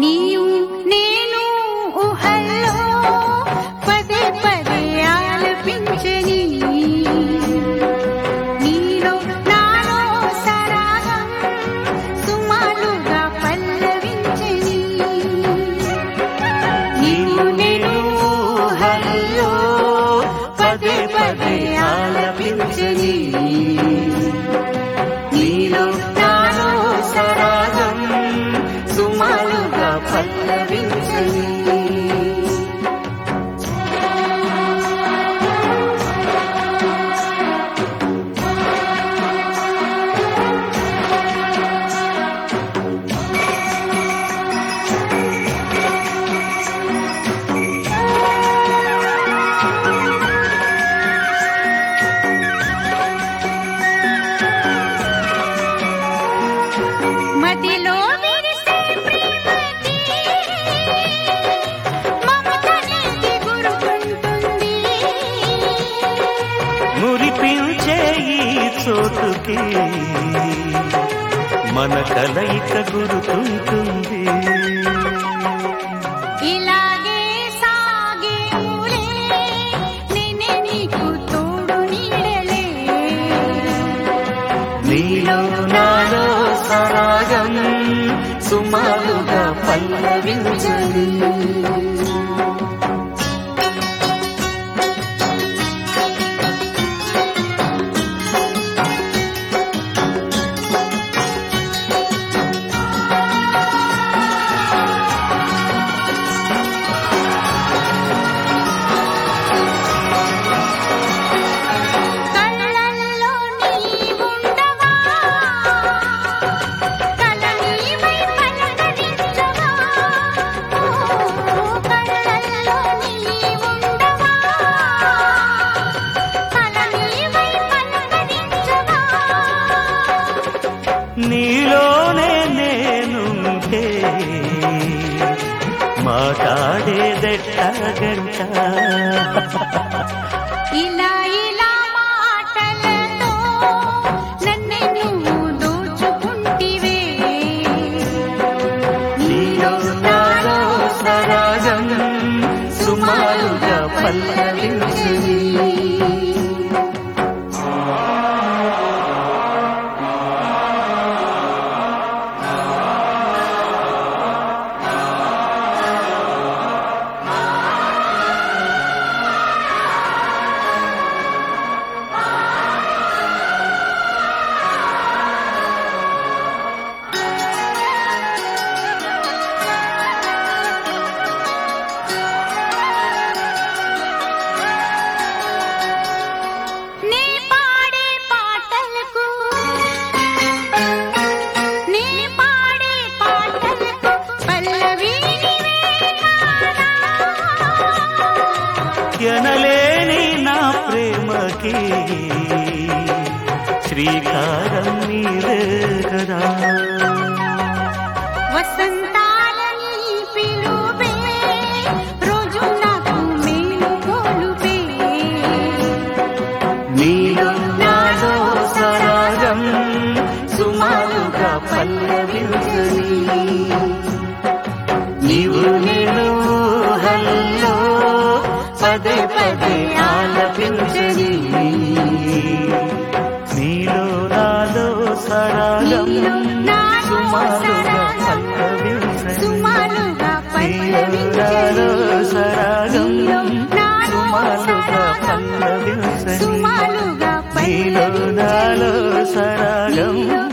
నీవు నేను ఊహల్లో పదే పదే ఆలపించని నీలో నాలో సరాగం సుమారుగా పల్లవించని నీవు నేను ఊహల్లో పదే పదే ఆలపించని నీలో నాలో సరాగం సుమారుగా పల్లవించని మదిలో విరిసే ప్రేమకి మమతనేది గురుకుంటుంది మురిపించే ఈ చోటుకి మన కలయిక గురుతుంటుంది ఇలాగే సాగే ఊరే నేనే నీకు తోడు నీడలే నీలో నాలో సరాగం సుమారుగా పల్లవించని కళ్ళల్లో నీవుండవా కల నీవై పలకరించవా ఓ కళ్ళల్లో నీవుండవా కల నీవై పలకరించవా నీలోనే నేనుంటే మాట్లాడేదెట్టగంట ఇలా ఇలా మాటలతో నన్నే నువ్వు దోచుకుంటివే నీలో నాలో సరాగం సుమారుగా పల్లవించని నీ పాడే పాటలకు నీ పాడే పాటలకు పల్లవి ఎనలేని నా ప్రేమకి శ్రీకారం నీవే కదా వసంతాలని పిలువే రోజు నాకు మేలు గోలుపే నీలో నాలో సరాగం సుమారుగా పల్లవించని నీవు నేను హల్లో పదే పదే ఆలపించని నీలో నాలో సరాగం నీలో నాలో సుమారుగా సరాగం పల్లవించని సుమారుగా నీలో పల్లవించని సరాగం నీలో నాలో సుమారుగా సరాగం పల్లవించని సుమారుగా నీలో నాలో పల్లవించని సరాగం నీలో